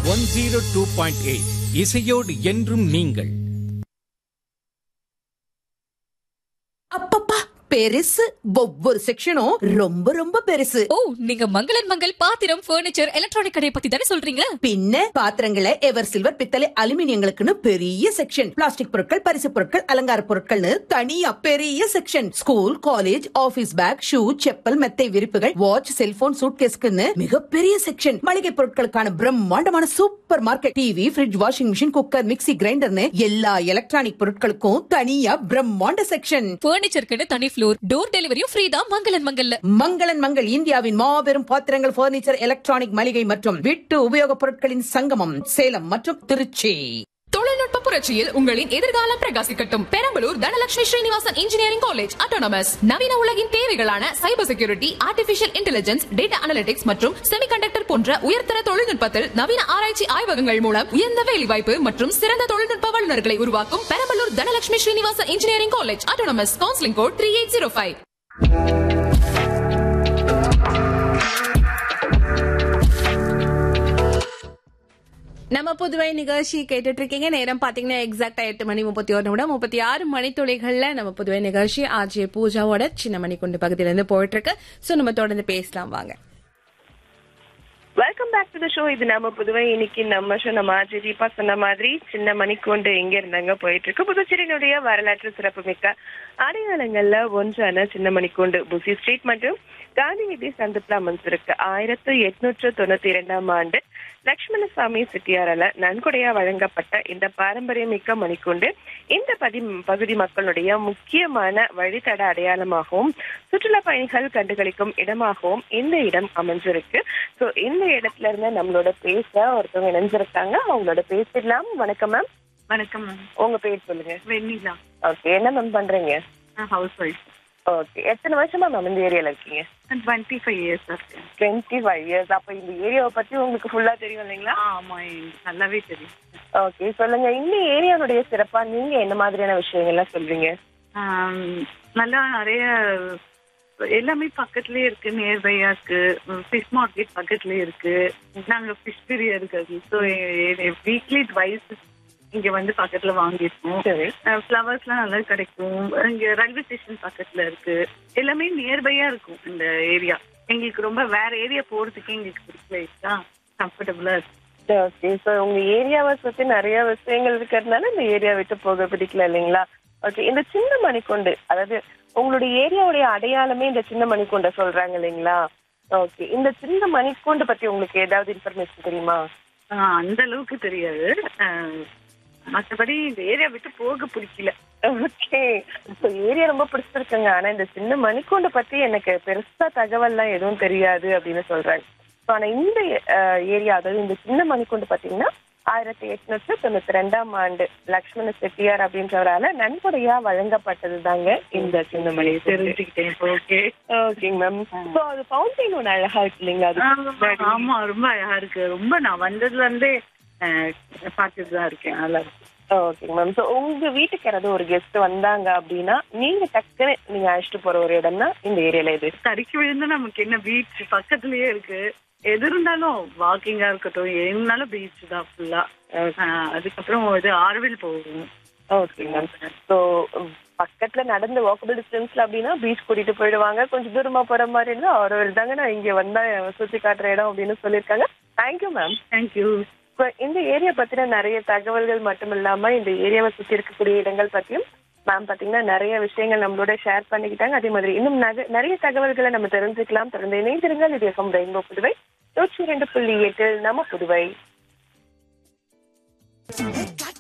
one zero two point eight இசையோடு என்றும் நீங்கள் அப்பப்பா பெருசு ஒவ்வொரு செக்ஷனும் ரொம்ப ரொம்ப பெருசு ஓ நீங்க மங்களன் மங்கள் பாத்திரம் பர்னிச்சர் எலக்ட்ரானிக் கடையை பத்தி தானே சொல்றீங்க பின்ன பாத்திரங்களை எவர் சில்வர் பித்தளை அலுமினியங்களுக்குன்னு பெரிய செக்ஷன் பிளாஸ்டிக் பொருட்கள் பரிசு பொருட்கள் அலங்கார பொருட்கள்னு தனியா பெரிய section school college office bag shoe chappal மெத்தை விரிப்புகள் வாட்ச் செல்போன் சூட்கேஸ்க்குன்னு மிகப்பெரிய செக்ஷன் மளிகை பொருட்களுக்கான பிரம்மாண்டமான super market TV fridge washing machine cooker mixie கிரைண்டர்னு எல்லா எலக்ட்ரானிக் பொருட்களுக்கும் தனியா பிரம்மாண்ட செக்ஷன் பர்னிச்சருக்குன்னு தனி ஃப்ளோர் டோர் டெலிவரியும் ஃப்ரீ தான் மங்களன் மங்கல்ல மங்களன் மங்கள் இந்தியாவின் மாபெரும் பாத்திரங்கள் பர்னிச்சர் எலக்ட்ரானிக் மளிகை மற்றும் வீட்டு உபயோகப் பொருட்களின் சங்கமம் சேலம் மற்றும் திருச்சி தொழில்நுட்ப புரட்சியில் உங்களின் எதிர்காலம் பிரகாசிக்கட்டும் Perambalur Dhanalakshmi Srinivasan engineering college autonomous நவீன உலகின் தேவைகளான cyber security artificial intelligence data analytics மற்றும் செமிகண்டக்டர் போன்ற உயர்தர தொழில்நுட்பத்தில் நவீன ஆராய்ச்சி ஆய்வகங்கள் மூலம் உயர்ந்த வேலைவாய்ப்பு மற்றும் சிறந்த தொழில்நுட்ப வல்லுநர்களை உருவாக்கும் Perambalur Dhanalakshmi Srinivasan engineering college autonomous counselling code three eight zero five நம்ம புதுவை நிகழ்ச்சி கேட்டுட்டு இருக்கீங்க நேரம் பாத்தீங்கன்னா எக்ஸாக்டா எட்டு மணி முப்பத்தி ஒரு நிமிடம் முப்பத்தி ஆறு மணித்துளிகள்ல நம்ம புதுவை நிகழ்ச்சி ஆர்ஜே பூஜாவோட சின்ன மணி கொண்டு பகுதியில இருந்து போயிட்டு இருக்கு சோ நம்ம தொடர்ந்து பேசலாம் வாங்க welcome back to the show இது நம்ம புதுவை இன்னைக்கு நம்ம ஷோ நம்ம ஆர்ஜி தீபா சொன்ன மாதிரி சின்ன மணிக்கொண்டு எங்க இருந்தாங்க போயிட்டு இருக்கு புதுச்சேரியினுடைய வரலாற்று சிறப்புமிக்க அடையாளங்கள்ல ஒன்றான சின்ன மணிக்கூண்டு புசி ஸ்ட்ரீட் மற்றும் காந்தி வீதி சந்திப்புல அமைஞ்சிருக்கு ஆயிரத்து எட்நூற்று தொண்ணூத்தி இரண்டாம் ஆண்டு லட்சுமணசாமி செட்டியாரால நன்கொடையா வழங்கப்பட்ட இந்த பாரம்பரியமிக்க மணிக்கூண்டு இந்த பதி பகுதி மக்களுடைய முக்கியமான வழித்தட அடையாளமாகவும் சுற்றுலா பயணிகள் கண்டுகளிக்கும் இடமாகவும் இந்த இடம் அமைஞ்சிருக்கு சோ இந்த இடத்துல இருந்து நம்மளோட பேச ஒருத்தவங்க இணைஞ்சிருக்காங்க அவங்களோட பேசிடலாம் வணக்கம் மேம் வணக்கம் மேம் உங்க பேர் சொல்லுங்க வெண்ணிலா ஓகே என்ன மேம் பண்றீங்க நான் ஹவுஸ் ஒய்ஃப் ஓகே எத்தனை வருஷமா மேம் இந்த ஏரியால இருக்கீங்க டுவெண்ட்டி ஃபைவ் இயர்ஸ் இருக்கேன் டுவெண்ட்டி ஃபைவ் இயர்ஸ் அப்ப இந்த ஏரியாவை பத்தி உங்களுக்கு ஃபுல்லா தெரியும் இல்லைங்களா ஆமா எனக்கு நல்லாவே தெரியும் ஓகே சொல்லுங்க இந்த ஏரியாவுடைய சிறப்பா நீங்க என்ன மாதிரியான விஷயங்கள்லாம் சொல்றீங்க ஆம், நல்லா நிறைய எல்லாமே பக்கத்துலயே இருக்கு நியர்பையா இருக்கு ஃபிஷ் மார்க்கெட் பக்கத்துலயே இருக்கு நாங்க ஃபிஷ் பிரியர் இருக்காது ஸோ வீக்லி ட்வைஸ் இங்க வந்து பக்கத்துல வாங்கியிருக்கோம் சரி ஃப்ளவர்ஸ்லாம் நல்லா கிடைக்கும் இங்க ரயில்வே ஸ்டேஷன் பக்கத்துல இருக்கு எல்லாமே நியர்பையா இருக்கும் இந்த ஏரியா எங்களுக்கு ரொம்ப வேற ஏரியா போறதுக்கு எங்களுக்கு பிடிக்கல கம்ஃபர்டபுளா இருக்கு ஓகே ஸோ உங்க ஏரியாவை சுத்தி நிறைய விஷயங்கள் இருக்கிறதுனால இந்த ஏரியா விட்டு போக பிடிக்கல இல்லைங்களா ஓகே இந்த சின்ன மணிக்கொண்டு அதாவது உங்களுடைய ஏரியாவுடைய அடையாளமே இந்த சின்ன மணிக்கொண்டை சொல்றாங்க இல்லைங்களா ஓகே இந்த சின்ன மணிக்கூண்டு பத்தி உங்களுக்கு ஏதாவது இன்ஃபர்மேஷன் தெரியுமா ஆஹ் அந்த அளவுக்கு தெரியாது ஆஹ் மத்தபடி இந்த ஏரியா விட்டு போக பிடிக்கல ஓகே ஸோ ஏரியா ரொம்ப பிடிச்சிருக்குங்க ஆனா இந்த சின்ன மணிக்கூண்டு பத்தி எனக்கு பெருசா தகவல்லாம் எதுவும் தெரியாது அப்படின்னு சொல்றாங்க ஸோ ஆனா இந்த ஏரியா அதாவது இந்த சின்ன மணிக்கூண்டு பாத்தீங்கன்னா ஆயிரத்தி எட்நூற்று தொண்ணூத்தி ரெண்டாம் ஆண்டு லக்ஷ்மண செட்டியார் அப்படின்றவரால நன்கொடையா வழங்கப்பட்டது தாங்க இந்த சின்ன மணி தெரிஞ்சுக்கிட்டேன் ஓகே ஓகேங்க மேம் ஸோ அது ஃபவுண்டைன் ஒன்று அழகா இருக்கு இல்லைங்களா அது ஆமா ரொம்ப அழகா இருக்கு ரொம்ப நான் வந்ததுல இருந்தே பார்த்துட்டு தான் இருக்கேன் நல்லா இருக்கு ஓகேங்க மேம் ஸோ உங்க வீட்டுக்கு யாராவது ஒரு கெஸ்ட் வந்தாங்க அப்படின்னா நீங்க டக்குன்னு நீங்க அழைச்சிட்டு போற ஒரு இடம்னா இந்த ஏரியால இது தறிக்கு விழுந்தா நமக்கு என்ன பீச் பக்கத்துலயே இருக்கு எது இருந்தாலும் வாக்கிங்கா இருக்கட்டும் எதுனாலும் பீச் தான் ஃபுல்லா அதுக்கப்புறம் இது ஆர்வில் போகும் ஓகே மேம் ஸோ பக்கத்துல நடந்து வாக்கபிள் டிஸ்டன்ஸ்ல அப்படின்னா பீச் கூட்டிட்டு போயிடுவாங்க கொஞ்சம் தூரமா போற மாதிரி இருந்தா அவரோவில் தாங்க நான் இங்க வந்தா சுத்தி காட்டுற இடம் அப்படின்னு சொல்லியிருக்காங்க தேங்க்யூ மேம் தேங்க்யூ இந்த ஏரியா பத்தின நிறைய தகவல்கள் மட்டும் இல்லாம இந்த ஏரியாவை சுத்தி இருக்கக்கூடிய இடங்கள் பத்தியும் மேம் பாத்தீங்கன்னா நிறைய விஷயங்கள் நம்மளோட ஷேர் பண்ணிக்கிட்டாங்க அதே மாதிரி இன்னும் நக- நிறைய தகவல்களை நம்ம தெரிஞ்சுக்கலாம் தொடர்ந்து இணைந்திருங்கள் இது எஃப்எம் ரெயின்போ புதுவை நூற்றி இரண்டு புள்ளி எட்டு நம்ம புதுவை